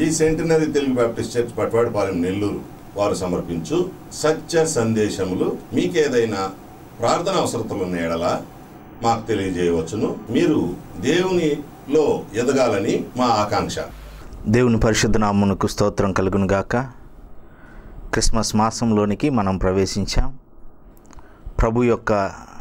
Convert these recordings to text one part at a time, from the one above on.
centenary Telugu Baptist church Patwadipalem Nellore వారు సమర్పించు సత్య సందేశములు మీకేదైనా ప్రార్థన అవసరతలు ఉన్న ఎడల మాకు తెలియజేయవచ్చును మీరు దేవునిలో ఎదగాలని మా ఆకాంక్ష దేవుని పరిశుద్ధ నామమునకు స్తోత్రం కలుగును గాక క్రిస్మస్ మాసంలోనికి మనం ప్రవేశించాం ప్రభు యొక్క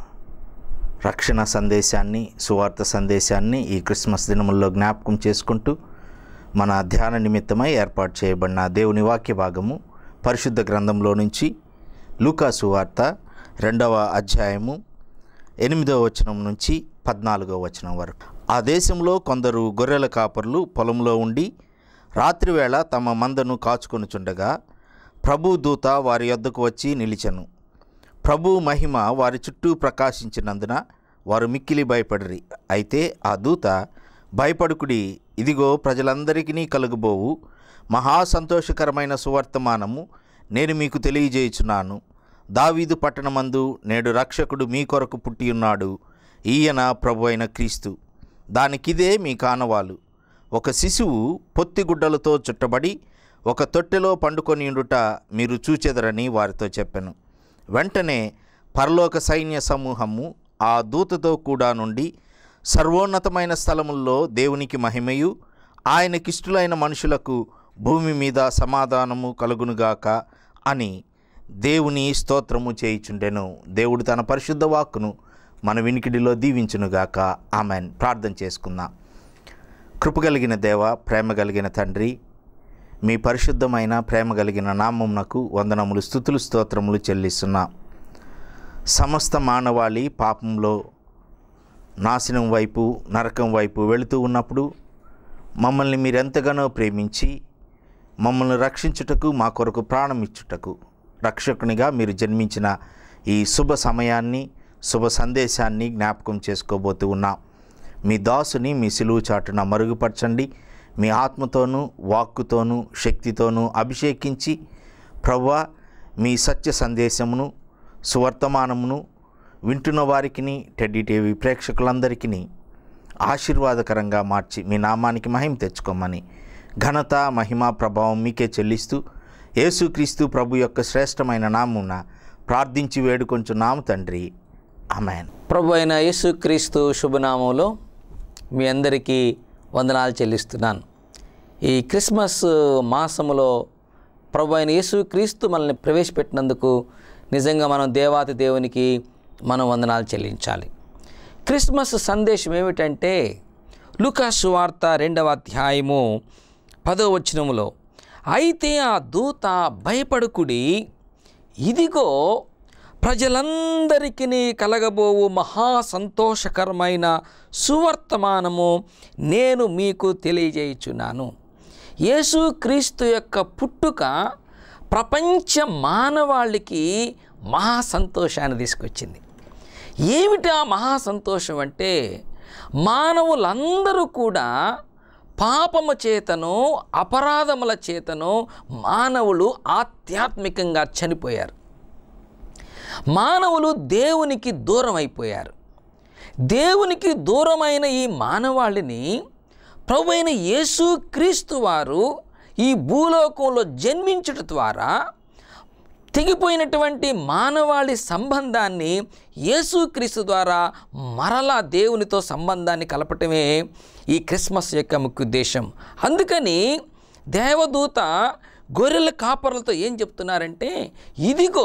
రక్షణ సందేశాన్ని సువార్త సందేశాన్ని ఈ క్రిస్మస్ దినముల్లో జ్ఞాపకం చేసుకుంటూ మన ధ్యాన నిమిత్తమై ఏర్పాటు చేయబడిన దేవుని వాక్య భాగము పరిశుద్ధ గ్రంథంలో నుంచి లూకా సువార్త రెండవ అధ్యాయము ఎనిమిదవ వచనం నుంచి పద్నాలుగవ వచనం వరకు ఆ దేశంలో కొందరు గొర్రెల కాపర్లు పొలంలో ఉండి రాత్రివేళ తమ మందను కాచుకొనుచుండగా ప్రభు దూత వారి యొద్దకు వచ్చి నిలిచెను ప్రభు మహిమ వారి చుట్టూ ప్రకాశించినందున వారు మిక్కిలి భయపడిరి అయితే ఆ దూత భయపడుకుడి ఇదిగో ప్రజలందరికీ కలుగుబోవు మహా సంతోషకరమైన సువర్తమానము నేను మీకు తెలియజేయుచున్నాను దావీదు పట్టణమందు నేడు రక్షకుడు మీ కొరకు పుట్టి ఉన్నాడు ఈయన ప్రభు అయిన క్రీస్తు దానికిదే మీ కానవాలు ఒక శిశువు పొత్తిగుడ్డలతో చుట్టబడి ఒక తొట్టెలో పండుకొని ఉండుట మీరు చూచెదరని వారితో చెప్పాను వెంటనే పరలోక సైన్య సమూహము ఆ దూతతో కూడా నుండి సర్వోన్నతమైన స్థలముల్లో దేవునికి మహిమయు ఆయనకిష్టులైన మనుషులకు భూమి మీద సమాధానము కలుగునుగాక అని దేవుని స్తోత్రము చేయుచుండెను దేవుడు తన పరిశుద్ధ వాక్కును మన వినికిడిలో దీవించునుగాక ఆమెన్ ప్రార్థన చేసుకుందాం కృపగలిగిన దేవ ప్రేమ కలిగిన తండ్రి మీ పరిశుద్ధమైన ప్రేమ కలిగిన నామమునకు వందనములు స్థుతులు స్తోత్రములు చెల్లిస్తున్నా సమస్త మానవాళి పాపంలో నాశనం వైపు నరకం వైపు వెళుతూ ఉన్నప్పుడు మమ్మల్ని మీరెంతగానో ప్రేమించి మమ్మల్ని రక్షించుటకు మా కొరకు ప్రాణం ఇచ్చుటకు రక్షకునిగా మీరు జన్మించిన ఈ శుభ సమయాన్ని శుభ సందేశాన్ని జ్ఞాపకం చేసుకోబోతూ ఉన్నాం మీ దాసుని మీ సిలువు చాటున మరుగుపరచండి మీ ఆత్మతోనూ వాక్కుతోనూ శక్తితోనూ అభిషేకించి ప్రవ్వా మీ సత్య సందేశమును సువర్తమానమును వింటున్న వారికిని టెడ్డీ టీవీ ప్రేక్షకులందరికీ ఆశీర్వాదకరంగా మార్చి మీ నామానికి మహిమ తెచ్చుకోమని ఘనత మహిమ ప్రభావం మీకే చెల్లిస్తూ యేసుక్రీస్తు ప్రభు యొక్క శ్రేష్టమైన నామున ప్రార్థించి వేడుకొంచున్నాము తండ్రి అమెన్ ప్రభు అయిన యేసుక్రీస్తు శుభనామంలో మీ అందరికీ వందనాలు చెల్లిస్తున్నాను ఈ క్రిస్మస్ మాసములో ప్రభు అయిన యేసుక్రీస్తు మనల్ని ప్రవేశపెట్టినందుకు నిజంగా మనం దేవాతి దేవునికి మనం వందనాలు చెల్లించాలి క్రిస్మస్ సందేశం ఏమిటంటే లుకాసు వార్త రెండవ అధ్యాయము పదో వచనములో అయితే ఆ దూత భయపడుకుడి ఇదిగో ప్రజలందరికీ కలగబోవు మహా సంతోషకరమైన సువర్తమానము నేను మీకు తెలియజేయుచున్నాను యేసుక్రీస్తు యొక్క పుట్టుక ప్రపంచ మానవాళికి మహా సంతోషాన్ని తీసుకొచ్చింది ఏమిటి ఆ మహా సంతోషం అంటే మానవులందరూ కూడా పాపము చేతను అపరాధముల చేతను మానవులు ఆధ్యాత్మికంగా చనిపోయారు మానవులు దేవునికి దూరం అయిపోయారు దేవునికి దూరమైన ఈ మానవాళిని ప్రభు అయిన యేసుక్రీస్తు వారు ఈ భూలోకంలో జన్మించుట ద్వారా తెగిపోయినటువంటి మానవాళి సంబంధాన్ని యేసుక్రీస్తు ద్వారా మరలా దేవునితో సంబంధాన్ని కలపటమే ఈ క్రిస్మస్ యొక్క ముఖ్య ఉద్దేశం అందుకని దేవదూత గొర్రెల కాపర్లతో ఏం చెప్తున్నారంటే ఇదిగో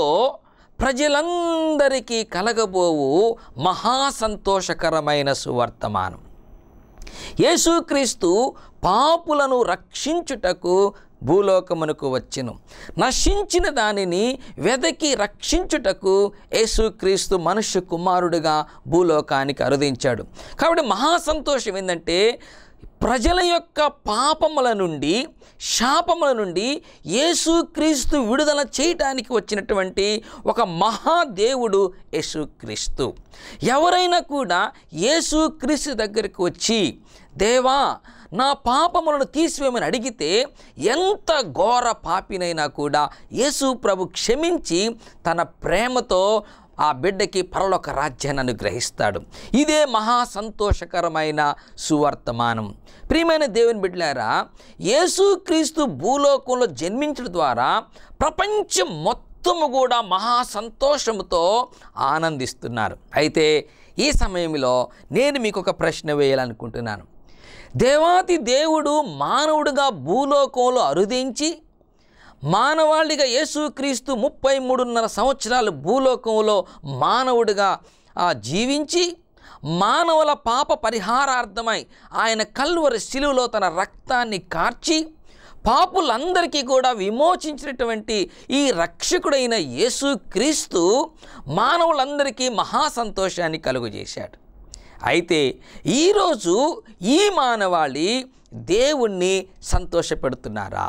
ప్రజలందరికీ కలగబోవు మహా సంతోషకరమైన సువర్తమానం యేసుక్రీస్తు పాపులను రక్షించుటకు భూలోకమునకు వచ్చెను నశించిన దానిని వెదకి రక్షించుటకు యేసుక్రీస్తు మనుష్య కుమారుడిగా భూలోకానికి అరుదించాడు కాబట్టి మహా సంతోషం ఏంటంటే ప్రజల యొక్క పాపముల నుండి శాపముల నుండి యేసుక్రీస్తు విడుదల చేయటానికి వచ్చినటువంటి ఒక మహాదేవుడు యేసుక్రీస్తు ఎవరైనా కూడా యేసుక్రీస్తు దగ్గరికి వచ్చి దేవా నా పాపములను తీసివేయమని అడిగితే ఎంత ఘోర పాపినైనా కూడా యేసు ప్రభు క్షమించి తన ప్రేమతో ఆ బిడ్డకి పరలోక రాజ్యాన్ని అనుగ్రహిస్తాడు ఇదే మహా సంతోషకరమైన సువర్తమానం ప్రియమైన దేవుని బిడ్డలారా యేసుక్రీస్తు భూలోకంలో జన్మించడం ద్వారా ప్రపంచం మొత్తము కూడా మహా సంతోషముతో ఆనందిస్తున్నారు అయితే ఈ సమయంలో నేను మీకు ఒక ప్రశ్న వేయాలనుకుంటున్నాను దేవాతి దేవుడు మానవుడిగా భూలోకంలో అరుదించి మానవాళిగా యేసుక్రీస్తు ముప్పై మూడున్నర సంవత్సరాలు భూలోకంలో మానవుడిగా ఆ, జీవించి మానవుల పాప పరిహారార్థమై ఆయన కల్వరి శిలువలో తన రక్తాన్ని కార్చి పాపులందరికీ కూడా విమోచించినటువంటి ఈ రక్షకుడైన యేసుక్రీస్తు మానవులందరికీ మహా సంతోషాన్ని కలుగజేశాడు అయితే ఈరోజు ఈ మానవాళి దేవుణ్ణి సంతోషపెడుతున్నారా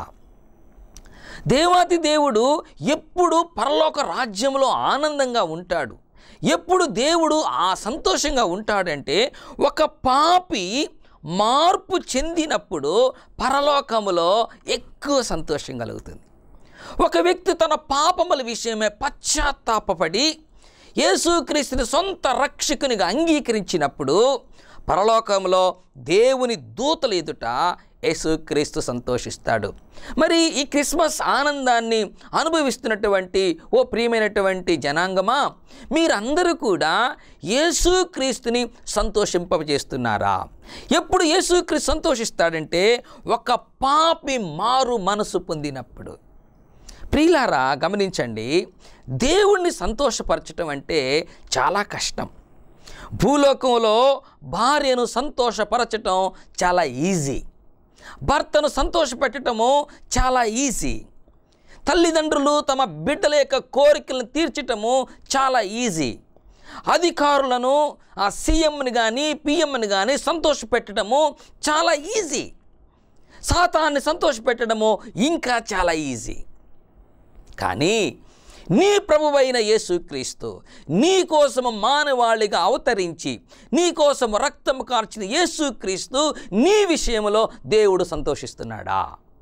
దేవాతి దేవుడు ఎప్పుడు పరలోక రాజ్యంలో ఆనందంగా ఉంటాడు ఎప్పుడు దేవుడు ఆ సంతోషంగా ఉంటాడంటే ఒక పాపి మార్పు చెందినప్పుడు పరలోకములో ఎక్కువ సంతోషం కలుగుతుంది ఒక వ్యక్తి తన పాపముల విషయమే పశ్చాత్తాపపడి యేసుక్రీస్తుని సొంత రక్షకునిగా అంగీకరించినప్పుడు పరలోకంలో దేవుని దూతల ఎదుట యేసుక్రీస్తు సంతోషిస్తాడు మరి ఈ క్రిస్మస్ ఆనందాన్ని అనుభవిస్తున్నటువంటి ఓ ప్రియమైనటువంటి జనాంగమా మీరందరూ కూడా యేసుక్రీస్తుని సంతోషింపజేస్తున్నారా ఎప్పుడు యేసుక్రీస్తు సంతోషిస్తాడంటే ఒక పాపి మారు మనసు పొందినప్పుడు ప్రియులారా గమనించండి దేవుణ్ణి సంతోషపరచటం అంటే చాలా కష్టం భూలోకంలో భార్యను సంతోషపరచటం చాలా ఈజీ భర్తను సంతోషపెట్టడము చాలా ఈజీ తల్లిదండ్రులు తమ బిడ్డల యొక్క కోరికలను తీర్చటము చాలా ఈజీ అధికారులను ఆ సీఎంని కానీ పిఎంని కానీ సంతోషపెట్టడము చాలా ఈజీ సాతాన్ని సంతోషపెట్టడము ఇంకా చాలా ఈజీ కానీ నీ ప్రభువైన యేసుక్రీస్తు నీ కోసము మానవాళిగా అవతరించి నీ కోసము రక్తము కార్చిన యేసుక్రీస్తు నీ విషయంలో దేవుడు సంతోషిస్తున్నాడా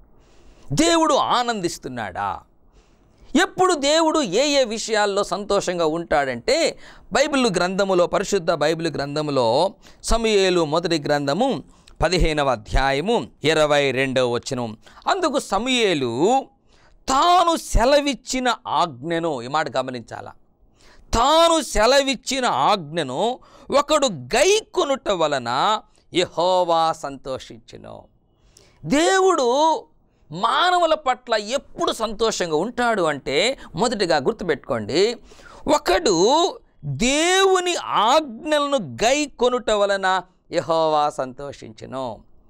దేవుడు ఆనందిస్తున్నాడా ఎప్పుడు దేవుడు ఏ ఏ విషయాల్లో సంతోషంగా ఉంటాడంటే బైబిల్ గ్రంథములో పరిశుద్ధ బైబిల్ గ్రంథములో సమయేలు మొదటి గ్రంథము పదిహేనవ అధ్యాయము ఇరవై రెండవ వచనం అందుకు సమయేలు తాను సెలవిచ్చిన ఆజ్ఞను ఈ మాట గమనించాల తాను సెలవిచ్చిన ఆజ్ఞను ఒకడు గైకొనుట వలన యెహోవా సంతోషించును దేవుడు మానవుల పట్ల ఎప్పుడు సంతోషంగా ఉంటాడు అంటే మొదటిగా గుర్తుపెట్టుకోండి ఒకడు దేవుని ఆజ్ఞలను గై కొనుట వలన యహోవా సంతోషించును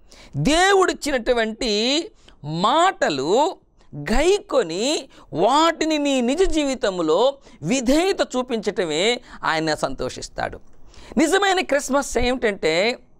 దేవుడిచ్చినటువంటి మాటలు గైకొని వాటిని నీ నిజ జీవితంలో విధేయత చూపించటమే ఆయన సంతోషిస్తాడు నిజమైన క్రిస్మస్ ఏమిటంటే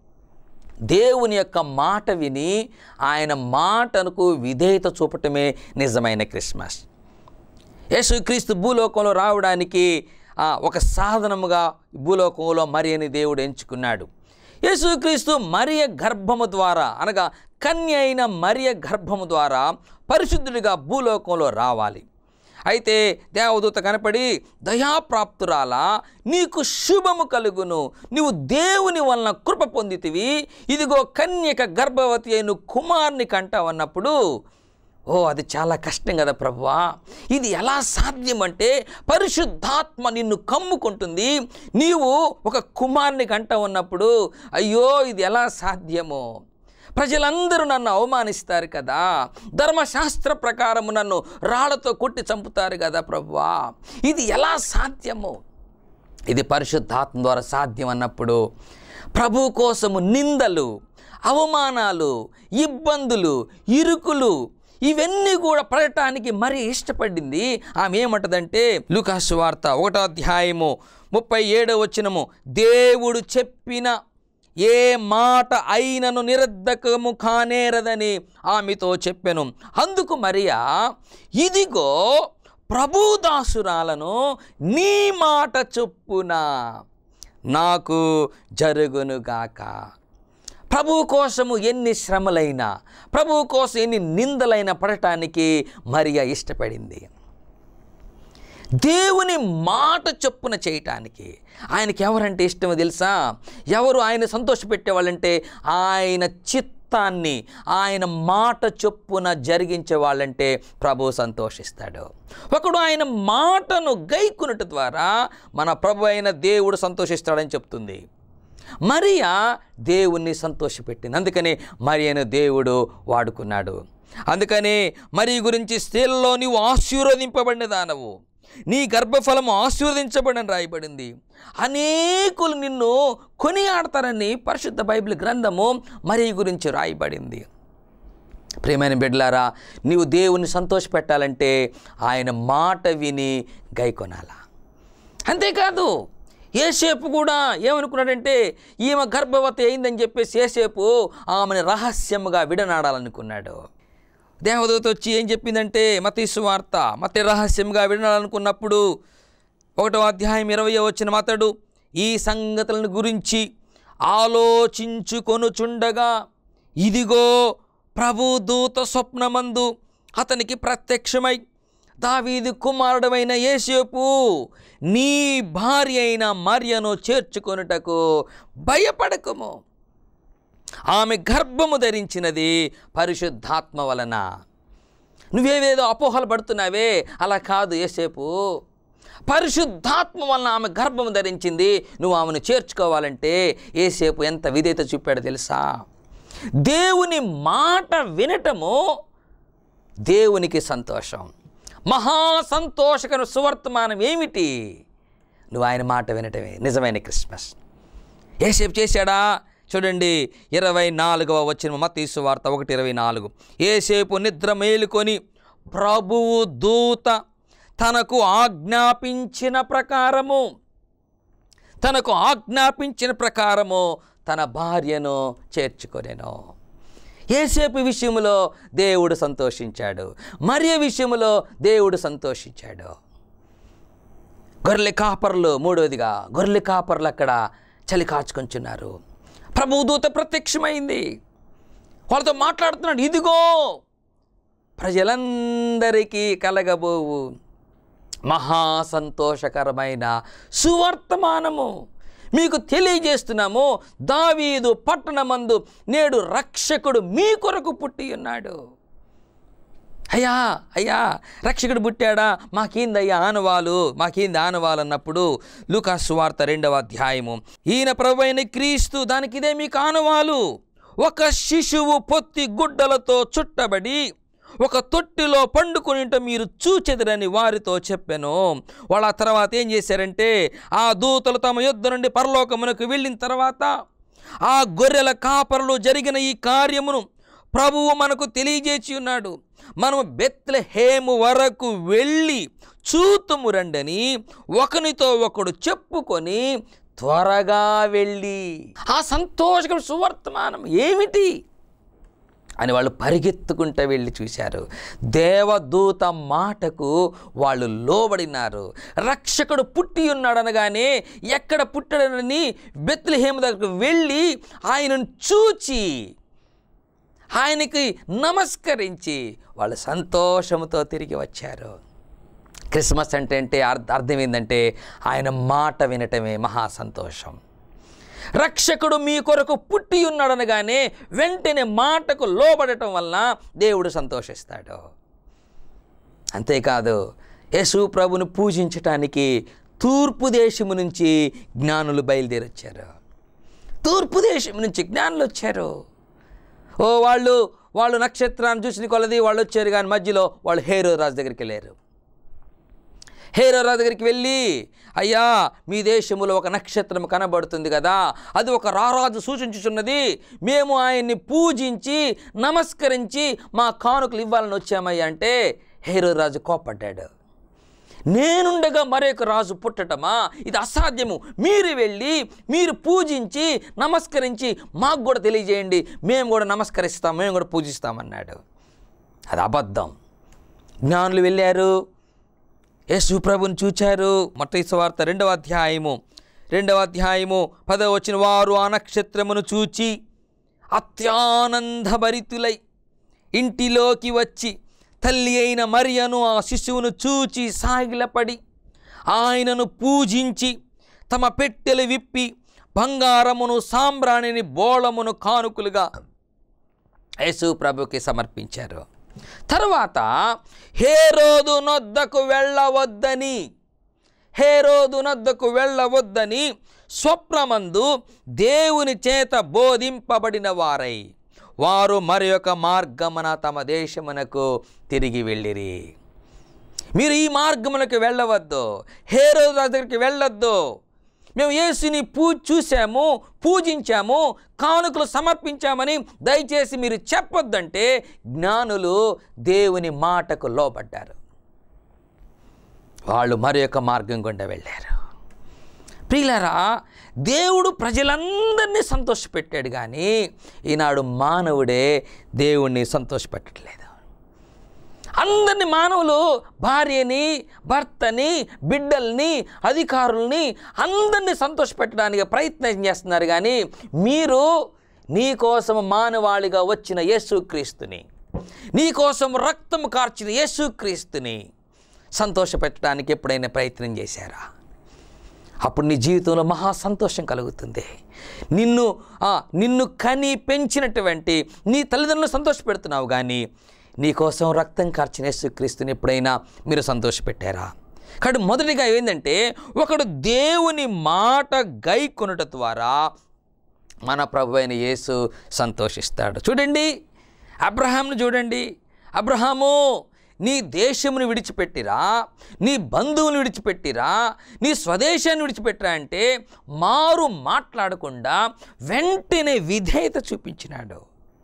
దేవుని యొక్క మాట విని ఆయన మాటకు విధేయత చూపటమే నిజమైన క్రిస్మస్ యేసుక్రీస్తు భూలోకంలో రావడానికి ఆ, ఒక సాధనముగా భూలోకంలో మరియని దేవుడు ఎంచుకున్నాడు యేసుక్రీస్తు మరియ గర్భము ద్వారా అనగా కన్య అయిన మరియ గర్భము ద్వారా పరిశుద్ధుడిగా భూలోకంలో రావాలి అయితే దేవదూత కనపడి దయాప్రాప్తురాలా నీకు శుభము కలుగును నీవు దేవుని వలన కృప పొందితివి ఇదిగో కన్యక గర్భవతి అయిన కుమార్ని కంటావన్నప్పుడు ఓ అది చాలా కష్టం కదా ప్రభువా ఇది ఎలా సాధ్యమంటే పరిశుద్ధాత్మ నిన్ను కమ్ముకుంటుంది నీవు ఒక కుమార్ని కంట ఉన్నప్పుడు అయ్యో ఇది ఎలా సాధ్యమో ప్రజలందరూ నన్ను అవమానిస్తారు కదా ధర్మశాస్త్ర ప్రకారము నన్ను రాళ్లతో కొట్టి చంపుతారు కదా ప్రభువా ఇది ఎలా సాధ్యమో ఇది పరిశుద్ధాత్మ ద్వారా సాధ్యం అన్నప్పుడు ప్రభు కోసము నిందలు అవమానాలు ఇబ్బందులు ఇరుకులు ఇవన్నీ కూడా పడటానికి మరీ ఇష్టపడింది ఆమె ఏమంటదంటే లూకాసు వార్త ఒకటో అధ్యాయము ముప్పై ఏడో వచ్చినము దేవుడు చెప్పిన ఏ మాట అయినను నిరర్ధకము కానేరదని ఆమెతో చెప్పెను అందుకు మరియా ఇదిగో ప్రభుదాసురాలను నీ మాట చొప్పున నాకు జరుగునుగాక ప్రభువు కోసము ఎన్ని శ్రమలైనా ప్రభువు కోసం ఎన్ని నిందలైనా పడటానికి మరియా ఇష్టపడింది దేవుని మాట చొప్పున చేయటానికి ఆయనకి ఎవరంటే ఇష్టమో తెలుసా ఎవరు ఆయన సంతోషపెట్టేవాళ్ళంటే ఆయన చిత్తాన్ని ఆయన మాట చొప్పున జరిగించే వాళ్ళంటే ప్రభు సంతోషిస్తాడు ఒకడు ఆయన మాటను గైకునుట ద్వారా మన ప్రభు అయిన దేవుడు సంతోషిస్తాడని చెప్తుంది మరియా దేవుణ్ణి సంతోషపెట్టింది అందుకని మరియను దేవుడు వాడుకున్నాడు అందుకనే మరి గురించి స్త్రీలలో నీవు ఆశీర్వదింపబడిన దానవు నీ గర్భఫలము ఆశీర్వదించబడిన రాయబడింది అనేకులు నిన్ను కొనియాడతారని పరిశుద్ధ బైబిల్ గ్రంథము మరి గురించి రాయబడింది ప్రేమైన బిడ్డలారా నీవు దేవుని సంతోషపెట్టాలంటే ఆయన మాట విని గైకొనాలా అంతేకాదు ఏసేపు కూడా ఏమనుకున్నాడంటే ఈమె గర్భవతి అయిందని చెప్పేసి ఏసేపు ఆమెను రహస్యముగా విడనాడాలనుకున్నాడు దేవదూత వచ్చి ఏం చెప్పిందంటే మతీసు వార్త మత రహస్యంగా వినాలనుకున్నప్పుడు ఒకటో అధ్యాయం ఇరవై వచ్చిన మతడు ఈ సంగతులను గురించి ఆలోచించుకొనుచుండగా ఇదిగో ప్రభు దూత స్వప్నమందు అతనికి ప్రత్యక్షమై దావీదు కుమారుడమైన యేసేపు నీ భార్య అయిన మరియను చేర్చుకొనుటకు భయపడకము ఆమె గర్భము ధరించినది పరిశుద్ధాత్మ వలన నువ్వేవేదో అపోహలు పడుతున్నావే అలా కాదు ఏసేపు పరిశుద్ధాత్మ వలన ఆమె గర్భము ధరించింది నువ్వు ఆమెను చేర్చుకోవాలంటే ఏసేపు ఎంత విధేయత చూపాడో తెలుసా దేవుని మాట వినటము దేవునికి సంతోషం మహా సంతోషకర సువర్తమానం ఏమిటి నువ్వు ఆయన మాట వినటమే నిజమైన క్రిస్మస్ ఏసేపు చేశాడా చూడండి ఇరవై నాలుగవ వచ్చిన మతీసు వార్త ఒకటి ఇరవై నాలుగు ఏసేపు నిద్ర మేలుకొని ప్రభువు దూత తనకు ఆజ్ఞాపించిన ప్రకారము తనకు ఆజ్ఞాపించిన ప్రకారము తన భార్యను చేర్చుకొనెను ఏసేపు విషయంలో దేవుడు సంతోషించాడు మరియ విషయంలో దేవుడు సంతోషించాడు గొర్రెల కాపర్లు మూడవదిగా గొర్రెల కాపర్లు అక్కడ చలి కాచుకొంచున్నారు ప్రభుదూత ప్రత్యక్షమైంది వాళ్ళతో మాట్లాడుతున్నాడు ఇదిగో ప్రజలందరికీ కలగబోవు మహా సంతోషకరమైన సువర్తమానము మీకు తెలియజేస్తున్నాము దావీదు పట్టణమందు నేడు రక్షకుడు మీ కొరకు పుట్టి ఉన్నాడు అయ్యా అయ్యా రక్షకుడు పుట్టాడా మాకేందయ్యా ఆనవాలు మాకేంది ఆనవాలు అన్నప్పుడు లూకాసు వార్త రెండవ అధ్యాయము ఈయన ప్రభువైన క్రీస్తు దానికి ఇదే మీకు ఆనవాలు ఒక శిశువు పొత్తి గుడ్డలతో చుట్టబడి ఒక తొట్టిలో పండుకునింట మీరు చూచెదరని వారితో చెప్పాను వాళ్ళ ఆ తర్వాత ఏం చేశారంటే ఆ దూతలు తమ యుద్ధ నుండి పరలోకమునకు వెళ్ళిన తర్వాత ఆ గొర్రెల కాపరులు జరిగిన ఈ కార్యమును ప్రభువు మనకు తెలియజేసి ఉన్నాడు మనము బెత్లెహేము వరకు వెళ్ళి చూతుము రండని ఒకనితో ఒకడు చెప్పుకొని త్వరగా వెళ్ళి ఆ సంతోషకర సువర్తమానం ఏమిటి అని వాళ్ళు పరిగెత్తుకుంటూ వెళ్ళి చూశారు దేవదూత మాటకు వాళ్ళు లోబడినారు రక్షకుడు పుట్టి ఉన్నాడు అనగానే ఎక్కడ పుట్టాడని బెత్లహేమ దగ్గరకు వెళ్ళి ఆయనను చూచి ఆయనకి నమస్కరించి వాళ్ళు సంతోషంతో తిరిగి వచ్చారు క్రిస్మస్ అంటే అంటే అర్థ అర్థం ఏంటంటే ఆయన మాట వినటమే మహా సంతోషం రక్షకుడు మీ కొరకు పుట్టి ఉన్నాడనగానే వెంటనే మాటకు లోబడటం వలన దేవుడు సంతోషిస్తాడు అంతేకాదు యేసు ప్రభుని పూజించటానికి తూర్పు దేశము నుంచి జ్ఞానులు బయలుదేరొచ్చారు తూర్పు దేశం నుంచి జ్ఞానులు వచ్చారు ఓ వాళ్ళు వాళ్ళు నక్షత్రాన్ని చూసిన కొలది వాళ్ళు వచ్చారు కానీ మధ్యలో వాళ్ళు హేరో రాజు దగ్గరికి వెళ్ళారు హేరో రాజు దగ్గరికి వెళ్ళి అయ్యా మీ దేశంలో ఒక నక్షత్రం కనబడుతుంది కదా అది ఒక రారాజు సూచించుచున్నది మేము ఆయన్ని పూజించి నమస్కరించి మా కానుకలు ఇవ్వాలని వచ్చామయ్యా అంటే హేరో రాజు కోపడ్డాడు నేనుండగా మరొక రాజు పుట్టటమా ఇది అసాధ్యము మీరు వెళ్ళి మీరు పూజించి నమస్కరించి మాకు కూడా తెలియజేయండి మేము కూడా నమస్కరిస్తాం మేము కూడా పూజిస్తామన్నాడు అది అబద్ధం జ్ఞానులు వెళ్ళారు యేసు ప్రభుని చూచారు మత్తయి వార్త రెండవ అధ్యాయము రెండవ అధ్యాయము పదవ వచ్చిన వారు ఆ నక్షత్రమును చూచి అత్యానందభరితులై ఇంటిలోకి వచ్చి తల్లి అయిన మరియను ఆ శిశువును చూచి సాగిలపడి ఆయనను పూజించి తమ పెట్టెలు విప్పి బంగారమును సాంబ్రాణిని బోళమును కానుకలుగా యేసు ప్రభుకి సమర్పించారు తరువాత హేరోదు నొద్దకు వెళ్ళవద్దని హేరోదు నొద్దకు వెళ్ళవద్దని స్వప్నమందు దేవుని చేత బోధింపబడిన వారై వారు మరి ఒక మార్గమున తమ దేశమునకు తిరిగి వెళ్ళిరి మీరు ఈ మార్గములకు వెళ్ళవద్దు హేరోదు దగ్గరికి వెళ్ళొద్దు మేము యేసుని పూ చూసాము పూజించాము కానుకలు సమర్పించామని దయచేసి మీరు చెప్పొద్దంటే జ్ఞానులు దేవుని మాటకు లోబడ్డారు వాళ్ళు మరి యొక్క మార్గం గుండా వెళ్ళారు ప్రియులరా దేవుడు ప్రజలందరినీ సంతోషపెట్టాడు కానీ ఈనాడు మానవుడే దేవుణ్ణి సంతోషపెట్టట్లేదు అందరిని మానవులు భార్యని భర్తని బిడ్డల్ని అధికారుల్ని అందరినీ సంతోషపెట్టడానికి ప్రయత్నం చేస్తున్నారు కానీ మీరు నీకోసం మానవాళిగా వచ్చిన యేసుక్రీస్తుని నీకోసం రక్తం కార్చిన యేసుక్రీస్తుని సంతోషపెట్టడానికి ఎప్పుడైనా ప్రయత్నం చేశారా అప్పుడు నీ జీవితంలో మహా సంతోషం కలుగుతుంది నిన్ను ఆ, నిన్ను కని పెంచినటువంటి నీ తల్లిదండ్రులు సంతోషపెడుతున్నావు కానీ నీకోసం రక్తం కార్చిన యేసుక్రీస్తుని ఎప్పుడైనా మీరు సంతోషపెట్టారా కాబట్టి మొదటిగా ఏంటంటే ఒకడు దేవుని మాట గైకొనుట ద్వారా మన ప్రభు అయిన యేసు సంతోషిస్తాడు చూడండి అబ్రహాంను చూడండి అబ్రహాము నీ దేశమును విడిచిపెట్టిరా నీ బంధువులు విడిచిపెట్టిరా నీ స్వదేశాన్ని విడిచిపెట్టిరా అంటే మారు మాట్లాడకుండా వెంటనే విధేయత చూపించినాడు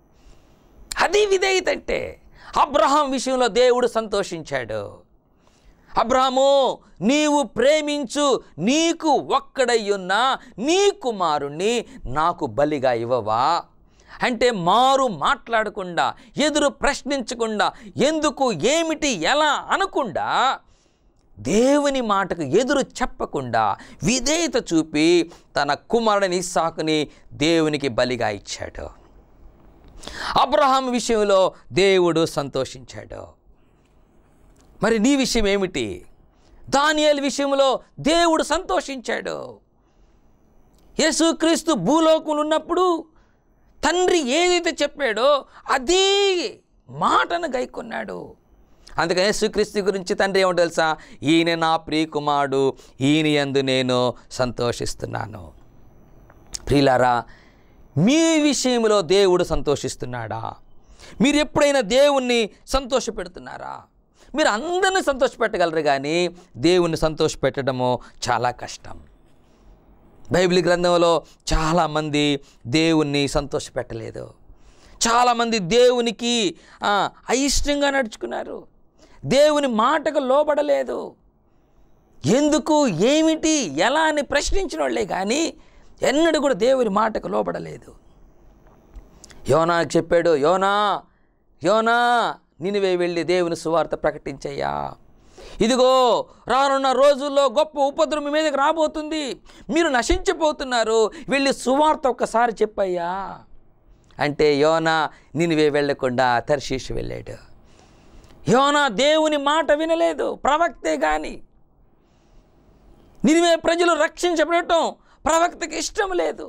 అది విధేయత అంటే అబ్రహాం విషయంలో దేవుడు సంతోషించాడు అబ్రాము నీవు ప్రేమించు నీకు ఒక్కడయ్యున్న నీ కుమారుణ్ణి నాకు బలిగా ఇవ్వవా అంటే మారు మాట్లాడకుండా ఎదురు ప్రశ్నించకుండా ఎందుకు ఏమిటి ఎలా అనకుండా దేవుని మాటకు ఎదురు చెప్పకుండా విధేయత చూపి తన కుమారుడిని ఇస్సాకుని దేవునికి బలిగా ఇచ్చాడు అబ్రహాం విషయంలో దేవుడు సంతోషించాడు మరి నీ విషయం ఏమిటి దానియేలు విషయంలో దేవుడు సంతోషించాడు యేసుక్రీస్తు భూలోకంలో ఉన్నప్పుడు తండ్రి ఏదైతే చెప్పాడో అదే మాటను గైకొన్నాడు అందుకని యేసుక్రీస్తు గురించి తండ్రి ఏమో తెలుసా ఈయన నా ప్రియకుమారుడు ఈయన యందు నేను సంతోషిస్తున్నాను ప్రియులారా మీ విషయంలో దేవుడు సంతోషిస్తున్నాడా మీరు ఎప్పుడైనా దేవుణ్ణి సంతోషపెడుతున్నారా మీరు అందరిని సంతోషపెట్టగలరు కానీ దేవుణ్ణి సంతోషపెట్టడము చాలా కష్టం బైబిల్ గ్రంథంలో చాలామంది దేవుణ్ణి సంతోషపెట్టలేదు చాలామంది దేవునికి ఆ, అయిష్టంగా నడుచుకున్నారు దేవుని మాటకు లోబడలేదు ఎందుకు ఏమిటి ఎలా అని ప్రశ్నించిన వాళ్ళే కానీ ఎన్నడూ కూడా దేవుని మాటకు లోబడలేదు యోనాకు చెప్పాడు యోనా యోనా నినివే వెళ్ళి దేవుని సువార్త ప్రకటించయ్యా ఇదిగో రానున్న రోజుల్లో గొప్ప ఉపద్రవం మీ మీదకి రాబోతుంది మీరు నశించిపోతున్నారు వెళ్ళి సువార్త ఒక్కసారి చెప్పయ్యా అంటే యోనా నినివే వెళ్ళకుండా తర్షీషు వెళ్ళాడు యోనా దేవుని మాట వినలేదు ప్రవక్తే కానీ నినివే ప్రజలు రక్షించబడటం ప్రవక్తకి ఇష్టం లేదు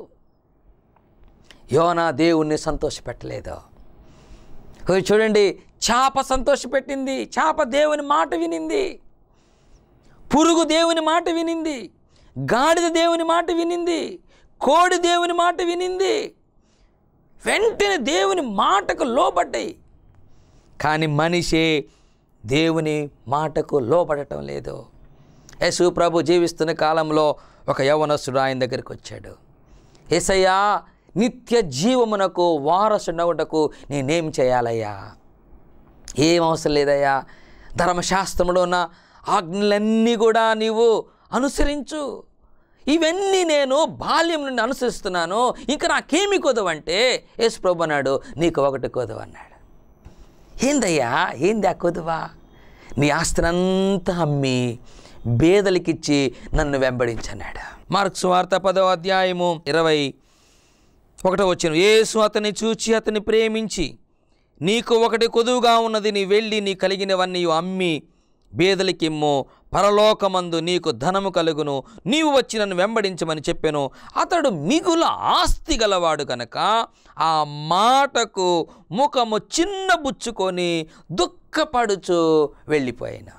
యోనా దేవుణ్ణి సంతోషపెట్టలేదు ఓ చూడండి చాప సంతోషపెట్టింది చాప దేవుని మాట వినింది పురుగు దేవుని మాట వినింది గాడిద దేవుని మాట వినింది కోడి దేవుని మాట వినింది వెంటనే దేవుని మాటకు లోబడ్డాయి కానీ మనిషి దేవుని మాటకు లోబడటం లేదు యేసు ప్రభు జీవిస్తున్న కాలంలో ఒక యవనస్తుడు ఆయన దగ్గరికి వచ్చాడు ఏసయ్యా నిత్య జీవమునకు వారసునగుటకు నేనేం చేయాలయ్యా ఏం అవసరం లేదయ్యా ధర్మశాస్త్రంలో ఉన్న ఆజ్ఞలన్నీ కూడా నీవు అనుసరించు ఇవన్నీ నేను బాల్యం నుండి అనుసరిస్తున్నాను ఇంకా నాకేమి కొదవంటే యేసు ప్రభు అన్నాడు నీకు ఒకటి కొదవ అన్నాడు ఏందయ్యా ఏంది ఆ కొదువా నీ ఆస్తినంతా అమ్మి బేదలకిచ్చి నన్ను వెంబడించన్నాడు మార్క్స్ వార్త పదవ అధ్యాయము ఇరవై ఒకటో వచ్చిన యేసు అతన్ని చూచి అతన్ని ప్రేమించి నీకు ఒకటి కొదువుగా ఉన్నది నీ వెళ్ళి నీ కలిగినవన్నీ అమ్మి బేదలకిమ్ము పరలోకమందు నీకు ధనము కలుగును నీవు వచ్చి నన్ను వెంబడించమని చెప్పాను అతడు మిగుల ఆస్తి గలవాడు కనుక ఆ మాటకు ముఖము చిన్న బుచ్చుకొని దుఃఖపడుచు వెళ్ళిపోయిన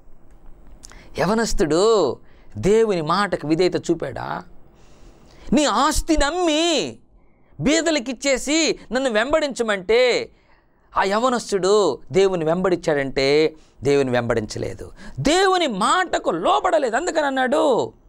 యవనస్తుడు దేవుని మాటకు విధేయత చూపాడా నీ ఆస్తి నమ్మి బీదలకిచ్చేసి నన్ను వెంబడించమంటే ఆ యవనస్తుడు దేవుని వెంబడించాడంటే దేవుని వెంబడించలేదు దేవుని మాటకు లోబడలేదు అందుకని అన్నాడు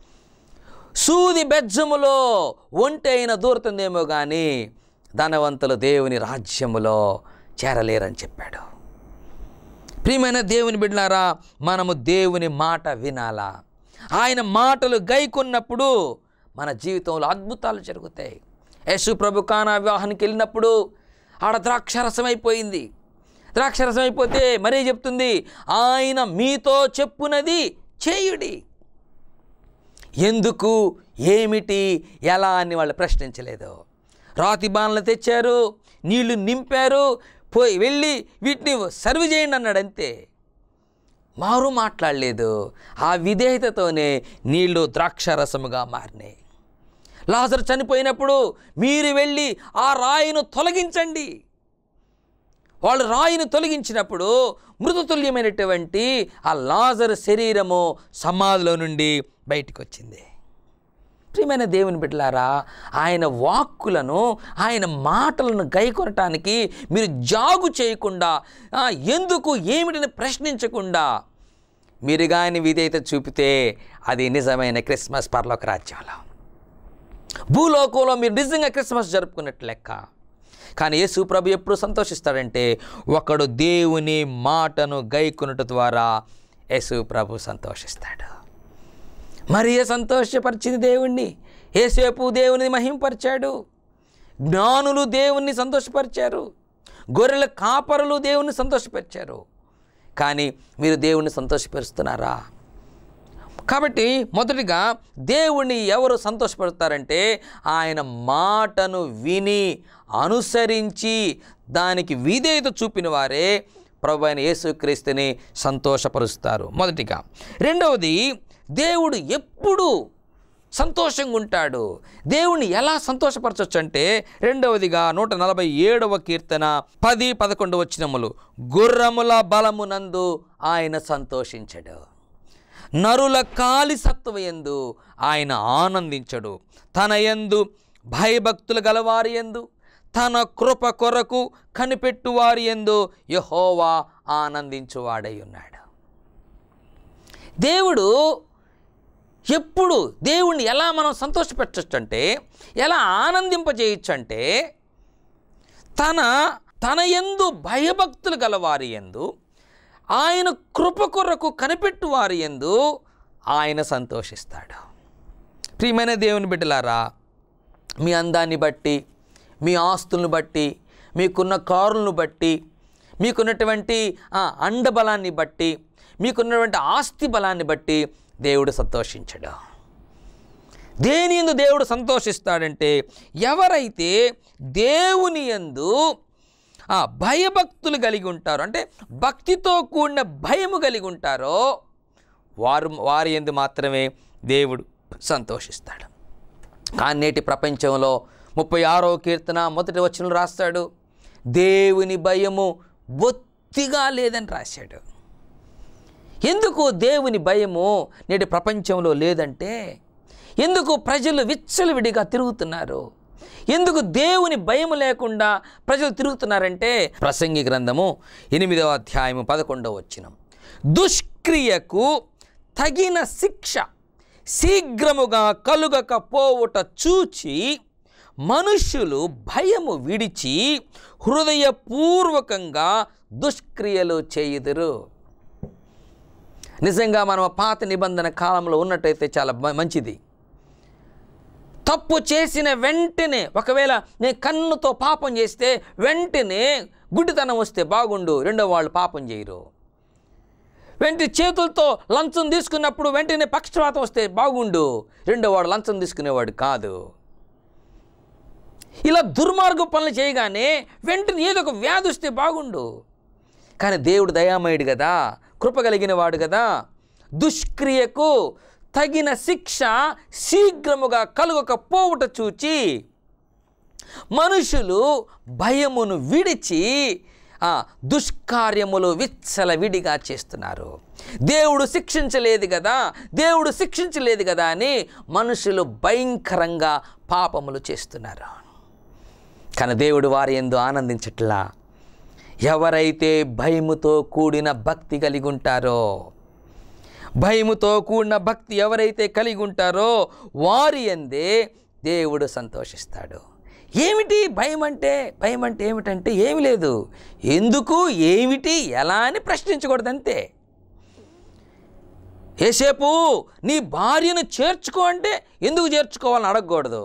సూది బెజ్జములో ఒంటైన దూరుతుందేమో కానీ ధనవంతులు దేవుని రాజ్యములో చేరలేరని చెప్పాడు ప్రియమైన దేవుని బిడ్డలారా మనము దేవుని మాట వినాలా ఆయన మాటలు గైకొన్నప్పుడు మన జీవితంలో అద్భుతాలు జరుగుతాయి యేసు ప్రభు కానా వివాహానికి వెళ్ళినప్పుడు ఆడ ద్రాక్షరసం అయిపోయింది ద్రాక్షరసం అయిపోతే మరీ చెప్తుంది ఆయన మీతో చెప్పునది చేయుడి ఎందుకు ఏమిటి ఎలా అని వాళ్ళు ప్రశ్నించలేదు రాతి బాణలు తెచ్చారు నీళ్లు నింపారు పోయి వెళ్ళి వీటిని సర్వ్ చేయండి అన్నాడు అంతే మారు మాట్లాడలేదు ఆ విధేయతతోనే నీళ్లు ద్రాక్షరసముగా మారినాయి లాజర్ చనిపోయినప్పుడు మీరు వెళ్ళి ఆ రాయిను తొలగించండి వాళ్ళు రాయిని తొలగించినప్పుడు మృతతుల్యమైనటువంటి ఆ లాజర్ శరీరము సమాధిలో నుండి బయటికి వచ్చింది ప్రియమైన దేవుని బిడ్డలారా ఆయన వాక్కులను ఆయన మాటలను గైకొనటానికి మీరు జాగు చేయకుండా ఆ, ఎందుకు ఏమిటిని ప్రశ్నించకుండా మీరు కానీ విధేయత చూపితే అది నిజమైన క్రిస్మస్ పరలోక రాజ్యంలో భూలోకంలో మీరు నిజంగా క్రిస్మస్ జరుపుకున్నట్టు లెక్క కానీ యేసు ప్రభు ఎప్పుడు సంతోషిస్తాడంటే ఒకడు దేవుని మాటను గైకొనుట ద్వారా యేసు ప్రభు సంతోషిస్తాడు మరియ సంతోషపరిచింది దేవుణ్ణి ఏసేపు దేవుని మహింపరిచాడు జ్ఞానులు దేవుణ్ణి సంతోషపరిచారు గొర్రెల కాపరులు దేవుణ్ణి సంతోషపరిచారు కానీ మీరు దేవుణ్ణి సంతోషపరుస్తున్నారా కాబట్టి మొదటిగా దేవుణ్ణి ఎవరు సంతోషపడతారంటే ఆయన మాటను విని అనుసరించి దానికి విధేయత చూపిన వారే ప్రభు అయిన యేసుక్రీస్తుని సంతోషపరుస్తారు మొదటిగా రెండవది దేవుడు ఎప్పుడు సంతోషంగా ఉంటాడు దేవుణ్ణి ఎలా సంతోషపరచవచ్చు అంటే రెండవదిగా నూట నలభై ఏడవ కీర్తన పది పదకొండు వచ్చినములు గుర్రముల బలమునందు ఆయన సంతోషించడు నరుల కాలి సత్వయందు ఆయన ఆనందించడు తన యందు భయభక్తులు గలవారి యందు తన కృప కొరకు కనిపెట్టువారి యందు యహోవా ఆనందించువాడై ఉన్నాడు దేవుడు ఎప్పుడు దేవుణ్ణి ఎలా మనం సంతోషపెట్టచ్చు అంటే ఎలా ఆనందింపజేయచ్చు అంటే తన తన యందు భయభక్తులు గలవారి యందు ఆయన కృప కొరకు కనిపెట్టు వారి యందు ఆయన సంతోషిస్తాడు ప్రియమైన దేవుని బిడ్డలారా మీ అందాన్ని బట్టి మీ ఆస్తులను బట్టి మీకున్న కారులను బట్టి మీకున్నటువంటి ఆ, అండబలాన్ని బట్టి మీకున్నటువంటి ఆస్తి బలాన్ని బట్టి దేవుడు సంతోషించడు దేని ఎందు దేవుడు సంతోషిస్తాడంటే ఎవరైతే దేవుని యందు ఆ భయభక్తులు కలిగి ఉంటారో అంటే భక్తితో కూడిన భయము కలిగి ఉంటారో వారు వారి ఎందు మాత్రమే దేవుడు సంతోషిస్తాడు కానీ నేటి ప్రపంచంలో ముప్పై ఆరో కీర్తన మొదటి వచనం రాస్తాడు దేవుని భయము బొత్తిగా లేదని రాశాడు ఎందుకు దేవుని భయము నేటి ప్రపంచంలో లేదంటే ఎందుకు ప్రజలు విచ్చలవిడిగా తిరుగుతున్నారు ఎందుకు దేవుని భయం లేకుండా ప్రజలు తిరుగుతున్నారంటే ప్రసంగి గ్రంథము ఎనిమిదవ అధ్యాయము పదకొండవ వచ్చినం దుష్క్రియకు తగిన శిక్ష శీఘ్రముగా కలుగకపోవుట చూచి మనుష్యులు భయము విడిచి హృదయపూర్వకంగా దుష్క్రియలు చేయుదురు నిజంగా మనం ఆ పాత నిబంధన కాలంలో ఉన్నట్టయితే చాలా మ- మంచిది తప్పు చేసిన వెంటనే ఒకవేళ నేను కన్నుతో పాపం చేస్తే వెంటనే గుడ్డితనం వస్తే బాగుండు రెండో వాళ్ళు పాపం చేయరు వెంటనే చేతులతో లంచం తీసుకున్నప్పుడు వెంటనే పక్షపాతం వస్తే బాగుండు రెండో వాడు లంచం తీసుకునేవాడు కాదు ఇలా దుర్మార్గ పనులు చేయగానే వెంటనే ఏదో ఒక వ్యాధి వస్తే బాగుండు కానీ దేవుడు దయామయుడు కదా కృప కలిగిన వాడు కదా దుష్క్రియకు తగిన శిక్ష శీఘ్రముగా కలుగకపోవుట చూచి మనుషులు భయమును విడిచి ఆ, దుష్కార్యములు విచ్చలవిడిగా చేస్తున్నారు దేవుడు శిక్షించలేదు కదా దేవుడు శిక్షించలేదు కదా అని మనుషులు భయంకరంగా పాపములు చేస్తున్నారు కానీ దేవుడు వారి ఎందు ఆనందించట్లా ఎవరైతే భయముతో కూడిన భక్తి కలిగి ఉంటారో భయముతో కూడిన భక్తి ఎవరైతే కలిగి ఉంటారో వారి ఎందే దేవుడు సంతోషిస్తాడు ఏమిటి భయం అంటే భయం అంటే ఏమిటంటే ఏమి లేదు ఎందుకు ఏమిటి ఎలా అని ప్రశ్నించకూడదు అంతే ఏసేపు నీ భార్యను చేర్చుకో అంటే ఎందుకు చేర్చుకోవాలని అడగకూడదు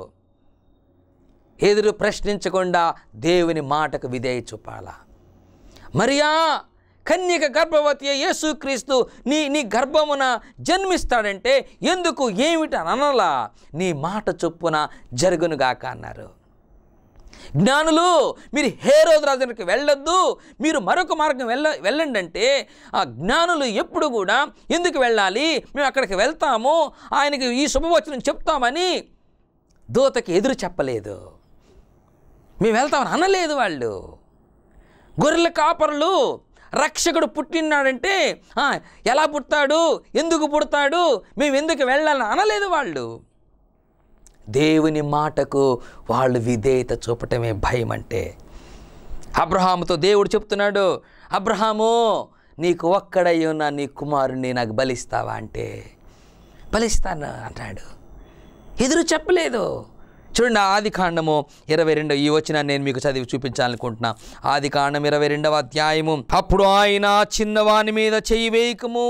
ఎదురు ప్రశ్నించకుండా దేవుని మాటకు విధేయ చూపాలా మరియా కన్యక గర్భవతి అయి యేసుక్రీస్తు నీ నీ గర్భమున జన్మిస్తాడంటే ఎందుకు ఏమిటి అని అనలా నీ మాట చొప్పున జరుగునుగాక అన్నారు జ్ఞానులు మీరు హేరోదు రాజునికి వెళ్ళొద్దు మీరు మరొక మార్గం వెళ్ళ వెళ్ళండి అంటే ఆ జ్ఞానులు ఎప్పుడు కూడా ఎందుకు వెళ్ళాలి మేము అక్కడికి వెళ్తాము ఆయనకి ఈ శుభవచనం చెప్తామని దూతకి ఎదురు చెప్పలేదు మేము వెళ్తామని అనలేదు వాళ్ళు గొర్రెల కాపరులు రక్షకుడు పుట్టినాడంటే "ఆ, ఎలా పుడతాడు ఎందుకు పుడతాడు మేము ఎందుకు వెళ్ళాలని అనలేదు వాళ్ళు దేవుని మాటకు వాళ్ళు విధేయత చూపటమే భయం అంటే అబ్రహాముతో దేవుడు చెప్తున్నాడు అబ్రహాము నీకు ఒక్కడై ఉన్న నీ కుమారుణ్ణి నాకు బలిస్తావా అంటే బలిస్తాను అంటాడు ఎదురు చెప్పలేదు చూడండి ఆది కాండము ఇరవై రెండు ఈ వచ్చిన నేను మీకు చదివి చూపించాలనుకుంటున్నా ఆది కాండం ఇరవై రెండవ అధ్యాయము అప్పుడు ఆయన చిన్నవాని మీద చెయ్యి వేయకము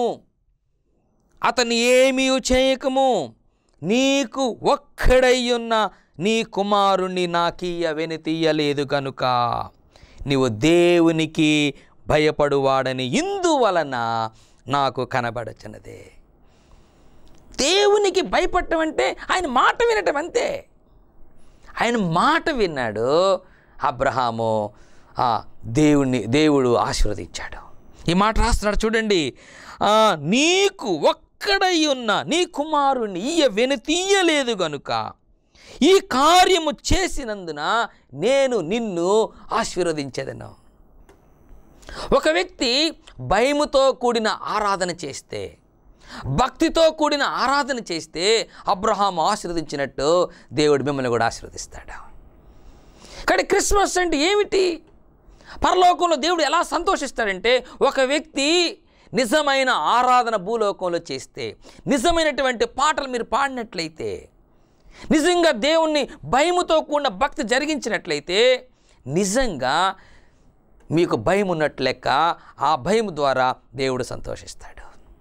అతన్ని ఏమీ చేయకము నీకు ఒక్కడయ్యున్న నీ కుమారుణ్ణి నాకీయ వెనుతీయలేదు కనుక నీవు దేవునికి భయపడువాడని ఇందువలన నాకు కనబడుచున్నదే దేవునికి భయపడటం అంటే ఆయన మాట వినటం అంతే ఆయన మాట విన్నాడు అబ్రహాము ఆ దేవుణ్ణి దేవుడు ఆశీర్వదించాడు ఈ మాట రాస్తున్నాడు చూడండి ఆ, నీకు ఒక్కడై ఉన్న నీ కుమారుణ్ణి ఇయ్య వెనుతీయలేదు గనుక ఈ కార్యము చేసినందున నేను నిన్ను ఆశీర్వదించేదను ఒక వ్యక్తి భయముతో కూడిన ఆరాధన చేస్తే భక్తితో కూడిన ఆరాధన చేస్తే అబ్రహాం ఆశీర్వదించినట్టు దేవుడు మిమ్మల్ని కూడా ఆశీర్వదిస్తాడు కానీ క్రిస్మస్ అంటే ఏమిటి పరలోకంలో దేవుడు ఎలా సంతోషిస్తాడంటే ఒక వ్యక్తి నిజమైన ఆరాధన భూలోకంలో చేస్తే నిజమైనటువంటి పాటలు మీరు పాడినట్లయితే నిజంగా దేవుణ్ణి భయముతో కూడిన భక్తి జరిగించినట్లయితే నిజంగా మీకు భయం ఉన్నట్లు లెక్క ఆ భయం ద్వారా దేవుడు సంతోషిస్తాడు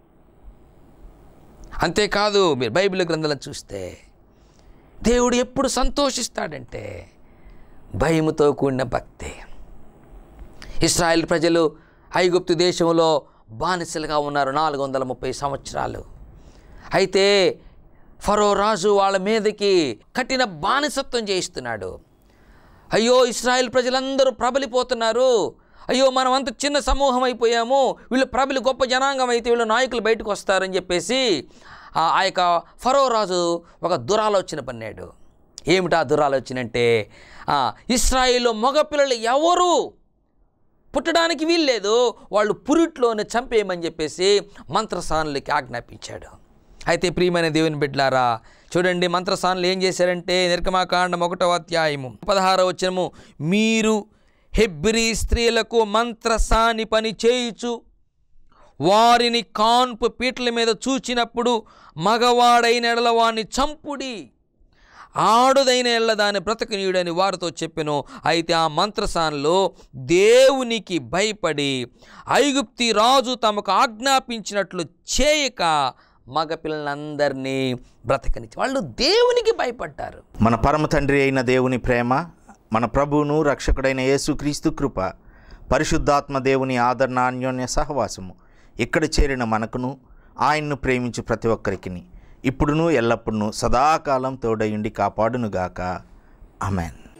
అంతేకాదు మీరు బైబిల్ గ్రంథాలను చూస్తే దేవుడు ఎప్పుడు సంతోషిస్తాడంటే భయముతో కూడిన భక్తి ఇస్రాయేల్ ప్రజలు ఐగుప్తు దేశంలో బానిసలుగా ఉన్నారు నాలుగు వందల ముప్పై సంవత్సరాలు అయితే ఫరో రాజు వాళ్ళ మీదకి కఠిన బానిసత్వం చేయిస్తున్నాడు అయ్యో ఇస్రాయేల్ ప్రజలందరూ ప్రబలిపోతున్నారు అయ్యో మనం అంత చిన్న సమూహం అయిపోయాము వీళ్ళు ప్రబలి గొప్ప జనాంగం అయితే వీళ్ళు నాయకులు బయటకు వస్తారని చెప్పేసి ఆ ఆ యొక్క ఫరో రాజు ఒక దురాలోచన పన్నాడు ఏమిటా దురాలోచన అంటే ఆ, ఇస్రాయేల్లో మగపిల్లలు ఎవరు పుట్టడానికి వీల్లేదు వాళ్ళు పురిట్లోనే చంపేయమని చెప్పేసి మంత్రసానులకి ఆజ్ఞాపించాడు అయితే ప్రియమైన దేవుని బిడ్డలారా చూడండి మంత్రసానులు ఏం చేశారంటే నిర్గమాకాండం ఒకటో అధ్యాయము పదహారవ వచనము మీరు హెబ్రి స్త్రీలకు మంత్రసాని పని చేయుచు వారిని కాన్పు పీటల మీద చూచినప్పుడు మగవాడైన ఎడల వాణ్ణి చంపుడి ఆడుదైన ఎళ్ళ దాని బ్రతకనీయుడని వారితో చెప్పెను అయితే ఆ మంత్రసానలో దేవునికి భయపడి ఐగుప్తి రాజు తమకు ఆజ్ఞాపించినట్లు చేయక మగపిల్లలందరినీ బ్రతకనిచ్చి వాళ్ళు దేవునికి భయపడ్డారు మన పరమ తండ్రి అయిన దేవుని ప్రేమ మన ప్రభువును రక్షకుడైన యేసుక్రీస్తు కృప పరిశుద్ధాత్మ దేవుని ఆదరణ అన్యోన్య సహవాసము ఇక్కడ చేరిన మనకును ఆయన్ను ప్రేమించు ప్రతి ఒక్కరికి ఇప్పుడును ఎల్లప్పుడూ సదాకాలం తోడయుండి కాపాడునుగాక అమెన్